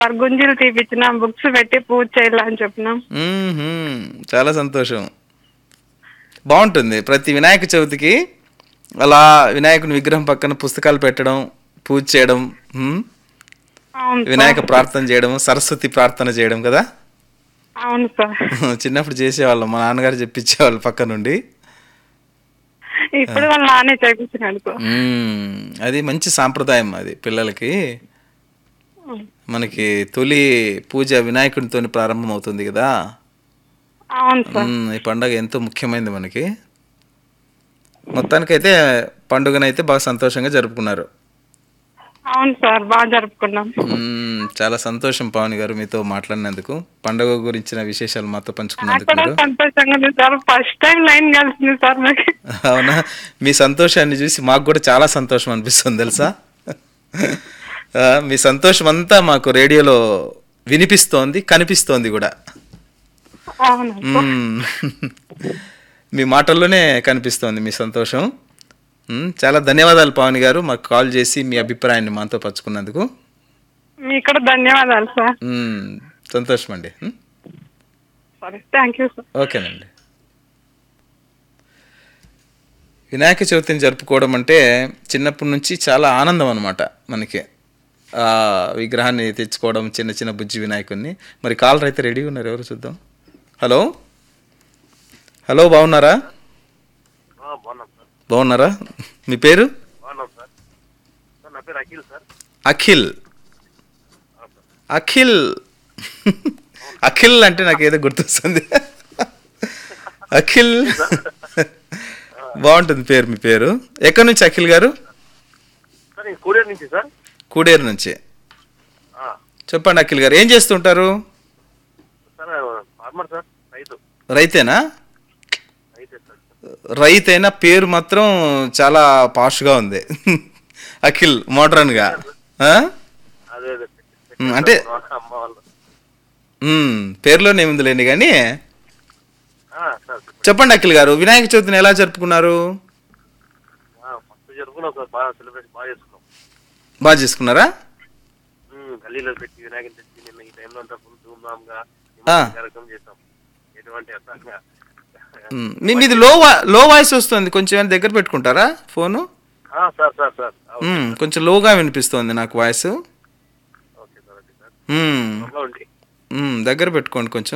Sir గుంజీలు తీపిచ్చినాం books పెట్టి పూజ చేయాలని చెప్పినాం మ్మ్హ్మ్. చాలా సంతోషం బాగుంటుంది ప్రతి వినాయక చవితికి అలా వినాయకుని విగ్రహం పక్కన పుస్తకాలు పెట్టడం పూజ చేయడం మ్మ్. అవును వినాయక సార్ ప్రార్థన చేయడం సరస్వతి ప్రార్థన చేయడం కదా అవును సార్ చిన్నప్పుడు చేసేవాళ్ళం మా నాన్నగారు చెప్పించేవాళ్ళు పక్క నుండి ఇప్పుడు వాళ్ళ నానే చేయించినాడు సార్ మ్మ్. అది మంచి సాంప్రదాయం అది పిల్లలకి మనకి తొలి పూజ వినాయకునితో ప్రారంభం అవుతుంది కదా అవును సార్ మ్మ్. ఈ పండగ ఎంతో ముఖ్యమైనది మనకి మొత్తానికైతే పండుగనైతే బాగా సంతోషంగా జరుపుకున్నారు అవును సార్ బాగా జరుపుకున్నాం మ్మ్. చాలా సంతోషం పవన్ గారు మీతో మాట్లాడినందుకు పండుగ గురించిన విశేషాలు మాతో నాకు పంచుకున్నందుకు కూడా మీరు సంతోషంగా ఉంది సార్ ఫస్ట్ టైం లైన్ కలిసింది సార్ నాకు అవునా మీ సంతోషాన్ని చూసి మాకు కూడా చాలా సంతోషం అనిపిస్తుంది తెలుసా ఆ, మీ సంతోషం అంతా మాకు రేడియోలో వినిపిస్తోంది కనిపిస్తోంది కూడా అవును సార్. మ్మ్. మీ మాటల్లోనే కనిపిస్తోంది మీ సంతోషం మ్మ్. చాలా ధన్యవాదాలు పవన్ గారు మాకు కాల్ చేసి మీ అభిప్రాయాన్ని మాతో పంచుకున్నందుకు మీకు కూడా ధన్యవాదాలు సార్ మ్మ్. సంతోషం అండి మ్మ్. సరే థ్యాంక్ యూ సార్ ఓకేనండి వినాయక చవితిని జరుపుకోవడం అంటే చిన్నప్పటి నుంచి చాలా ఆనందం అనమాట మనకి ఆ విగ్రహాన్ని తెచ్చుకోవడం చిన్న చిన్న బుజ్జి వినాయకుడిని మరి కాలర్ అయితే రెడీగా ఉన్నారు ఎవరు చూద్దాం హలో హలో బాగున్నారా బాగున్నాం సార్ బాగున్నారా మీ పేరు బాగున్నాం సార్ సార్ నా పేరు అఖిల్ సార్ అఖిల్ అఖిల్ అఖిల్ అంటే నాకు ఏదో గుర్తొస్తుంది అఖిల్ బాగుంటుంది పేరు మీ పేరు ఎక్కడి నుంచి అఖిల్ గారు సార్ నేను కూడేరు నుంచి సార్ కూడేరు నుంచి ఆ, చెప్పండి అఖిల్ గారు ఏం చేస్తుంటారు సార్ ఫార్మర్ సార్ రైతు రైతేనా రైతే సార్ రైతైనా పేరు మాత్రం చాలా పాష్గా ఉంది అఖిల్ మోడ్రన్గా ఆ? అదే అదే ఉమ్, అంటే అమ్మ వాళ్ళు ఉమ్, పేరులోనే ఉందిలేండి కానీ ఆ, సార్ చెప్పండి అఖిల్ గారు వినాయక చవితిని ఎలా జరుపుకున్నారు ఫస్ట్ జరుపుకున్నాం సార్ బాగా సెలబ్రేషన్ బాగా చేసుకున్నాం బాగా చేసుకున్నారా ఉమ్, గల్లీలో పెట్టి వినాయకుని తెచ్చి నిన్న ఈ టైంలో అంతా ఫుల్ ధూమ్ధామ్ గా ఆ. కార్యక్రమం చేస్తాం ఎటువంటి అర్థంగా ఉమ్, మీ మీది లో వా- లో వాయిస్ వస్తుంది కొంచెం ఏమైనా దగ్గర పెట్టుకుంటారా ఫోను సార్ సార్ సార్ అవును. ఉమ్, కొంచెం లోగా వినిపిస్తోంది నాకు voice okay sir okay sir um, త్వరలో ఉండి ఉమ్, దగ్గర పెట్టుకోండి కొంచెం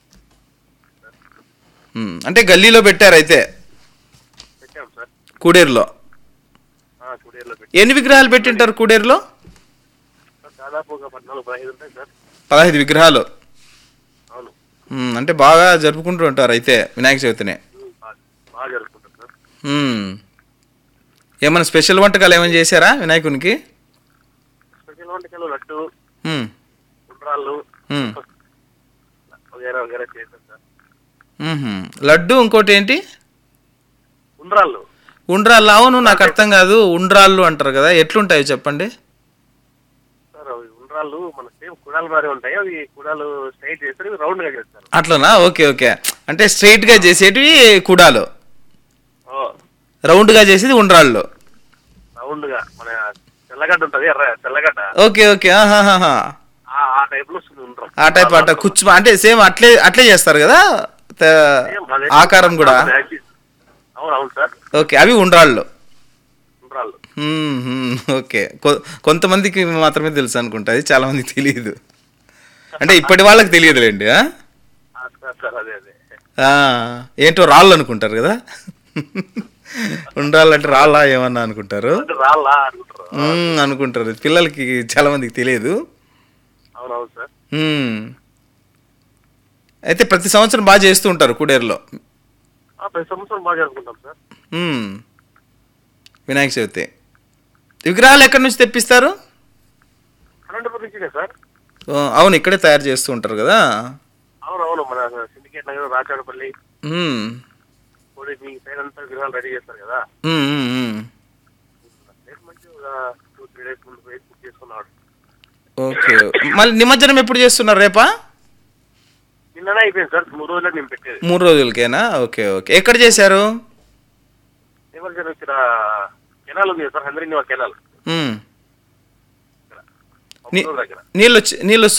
ఉమ్, అంటే గల్లీలో పెట్టారు అయితే పెట్టాం సార్ కూడేరులో ఆ, కూడేరులో పెట్టి ఎన్ని విగ్రహాలు పెట్టింటారు కూడేరులో సార్ దాదాపు ఒక పద్నాలుగు పదహైదు ఉంటాయి సార్ పదహైదు విగ్రహాలు అవును ఉమ్, అంటే బాగా జరుపుకుంటూ ఉంటారు అయితే వినాయక చవితిని ఉమ్, బాగా బాగా జరుపుకుంటాం సార్ ఉమ్. ఏమైనా స్పెషల్ వంటకాలు ఏమైనా చేశారా వినాయకునికి స్పెషల్ వంటకాలు లడ్డు ఉమ్, ఉండ్రాళ్ళు ఉమ్, వగేరా వగేరా చేశాం సార్ ఉమ్హుం. లడ్డు ఇంకోటి ఏంటి ఉండ్రాళ్ళు ఉండ్రాళ్ళు అవును నాకు అర్థం కాదు ఉండ్రాళ్ళు అంటారు కదా ఎట్లుంటాయో చెప్పండి సార్ అవి ఉండ్రాళ్ళు మన సేమ్ కుడాలు మారి ఉంటాయి అవి కుడాలు స్ట్రైట్ చేస్తారు ఇవి రౌండ్ గా చేస్తారు అట్లనా ఓకే ఓకే అంటే స్ట్రైట్గా చేసేటివి కుడాలు ఓ రౌండ్గా చేసేది ఉండ్రాళ్ళు రౌండ్ గా మన తెల్లగడ్డ ఉంటది ఎర్ర తెల్లగడ్డ ఓకే ఓకే ఆహాహాహా. ఆ ఆ టైప్ లో వస్తుంది ఉండ్రం ఆ టైప్ అట్ట కుచ్చు అంటే సేమ్ అట్లే అట్లే చేస్తారు కదా త- Same అదే. ఆకారం కూడా అవును అవును సార్ ఓకే అవి ఉండ్రాళ్ళు ఉండ్రాళ్ళు మ్మ్, మ్మ్, ఓకే కొ- కొంతమందికి మాత్రమే తెలుసు అనుకుంటా అది చాలా మందికి తెలియదు అంటే ఇప్పటి వాళ్ళకి తెలియదులేండి ఆ? ఆ, సార్ సార్ అదే అదే ఆ, ఏంటో రాళ్ళు అనుకుంటారు కదా ఉండాలంటే రాళ్ళ ఏమన్నా అనుకుంటారు అంటే రాళ్ళా అనుకుంటారు మ్మ్, అనుకుంటారు పిల్లలకి చాలా మందికి తెలియదు అవును అవును సార్ మ్మ్. అయితే ప్రతి సంవత్సరం బాగా చేస్తూ ఉంటారు కుడేరులో ఆ, ప్రతి సంవత్సరం బాగా జరుపుకుంటాం సార్ మ్మ్. వినాయక చవితి విగ్రహాలు ఎక్కడి నుంచి తెప్పిస్తారు అనంతపురం నుంచినే సార్ ఓ, అవును ఇక్కడే తయారు చేస్తూ ఉంటారు కదా అవును అవును మన సిండికేట్ నగర్ రాచాడపల్లి మ్మ్. కోడి మీ సైడ్ అంతా గృహాలు రెడీ చేస్తారు కదా మ్మ్, మ్మ్, మ్మ్. రేపు మంచి ఒక టూ త్రీ డేస్ ముందు పోయి బుక్ చేసుకున్నాడు ఓకే మళ్ళీ నిమజ్జనం ఎప్పుడు చేస్తున్నారు రేపా నిన్ననే అయిపోయింది సార్ మూడు రోజులు నేను పెట్టేది మూడు రోజులకేనా ఓకే ఓకే ఎక్కడ చేశారు ఎవరికైనా ఇక్కడ కెనాల్ ఉంది కదా సార్ హంద్రీని కెనాల్ మ్మ్. నీ- మున్నూరు దగ్గర నీళ్ళు వచ్చి నీళ్ళు